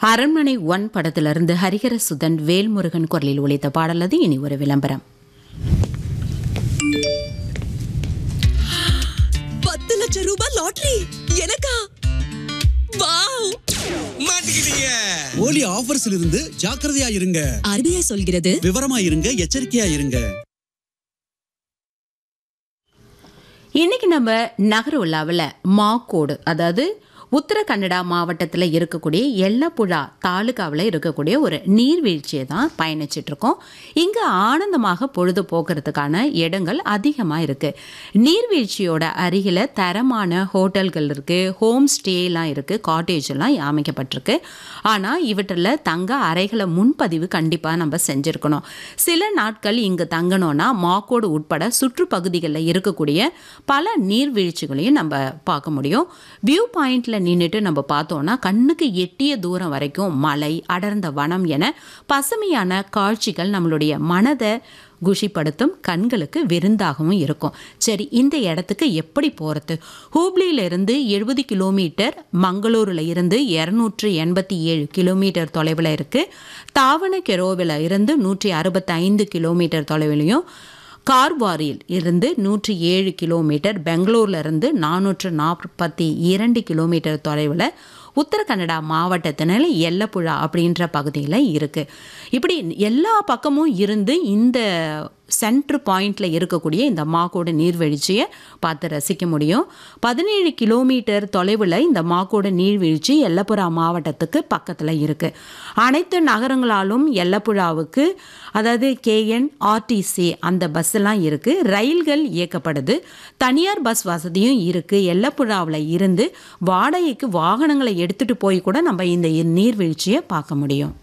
அரண்மனை ஒன் படத்திலிருந்து ஹரிஹர சுதன் வேல்முருகன் குரலில் ஒலித்த பாடல் அது இனி ஒரு விளம்பரம் பத்து லட்சம் ரூபாய் லாட்டரி எனக்கா வாவ் மாட்டிக்கிட்டீங்க போலி ஆஃபர்ஸ்ல இருந்து ஜாக்கிரதையா இருங்க ஆர்பிஐ சொல்கிறது விவரமா இருங்க எச்சரிக்கையா இருங்க இன்னைக்கு நம்ம நகர உலாவில் மாக்கோடு அதாவது உத்தர கன்னடா மாவட்டத்தில் இருக்கக்கூடிய எல்லப்புழா தாலுகாவில் இருக்கக்கூடிய ஒரு நீர்வீழ்ச்சியை தான் பயணிச்சுட்டு இருக்கோம் இங்கே ஆனந்தமாக பொழுது போக்குறதுக்கான இடங்கள் அதிகமாக இருக்குது நீர்வீழ்ச்சியோட அருகில் தரமான ஹோட்டல்கள் இருக்குது ஹோம் ஸ்டேலாம் இருக்குது காட்டேஜ் எல்லாம் அமைக்கப்பட்டிருக்கு ஆனால் இவற்றில் தங்க அறைகளை முன்பதிவு கண்டிப்பாக நம்ம செஞ்சுருக்கணும் சில நாட்கள் இங்கு தங்கணும்னா மாக்கோடு உட்பட சுற்றுப்பகுதிகளில் இருக்கக்கூடிய பல நீர்வீழ்ச்சிகளையும் நம்ம பார்க்க முடியும் வியூ பாயிண்ட்ல நின்றுட்டு நம்ம பார்த்தோம்னா கண்ணுக்கு எட்டிய தூரம் வரைக்கும் மலை அடர்ந்த வனம் என பசுமையான காட்சிகள் நம்மளுடைய மனதை குஷிப்படுத்தும் கண்களுக்கு விருந்தாகவும் இருக்கும் சரி இந்த இடத்துக்கு எப்படி போகிறது ஹூப்ளியிலிருந்து எழுபது கிலோமீட்டர் மங்களூரில் இருந்து இரநூற்று எண்பத்தி ஏழு கிலோமீட்டர் தொலைவில் இருக்குது தாவணகெரோவில் இருந்து நூற்றி அறுபத்தைந்து கிலோமீட்டர் தொலைவிலையும் கார்வாரியில் இருந்து நூற்றி ஏழு கிலோமீட்டர் பெங்களூர்ல இருந்து நானூற்று நாற்பத்தி இரண்டு கிலோமீட்டர் தொலைவில் உத்தர கன்னடா மாவட்டத்தினால எல்லப்புழா அப்படின்ற பகுதியில் இருக்குது இப்படி எல்லா பக்கமும் இருந்து இந்த சென்ட்ரு பாயிண்ட்ல இருக்கக்கூடிய இந்த மாக்கோடு நீர்வீழ்ச்சியை பார்த்து ரசிக்க முடியும் பதினேழு கிலோமீட்டர் தொலைவில் இந்த மாக்கோடு நீர்வீழ்ச்சி எல்லப்புழா மாவட்டத்துக்கு பக்கத்தில் இருக்குது அனைத்து நகரங்களாலும் எல்லப்புழாவுக்கு அதாவது கேஎன் ஆர்டிசி அந்த பஸ் எல்லாம் இருக்குது ரயில்கள் இயக்கப்படுது தனியார் பஸ் வசதியும் இருக்குது எல்லப்புழாவில் இருந்து வாடகைக்கு வாகனங்களை எடுத்துகிட்டு போய் கூட நம்ம இந்த நீர்வீழ்ச்சியை பார்க்க முடியும்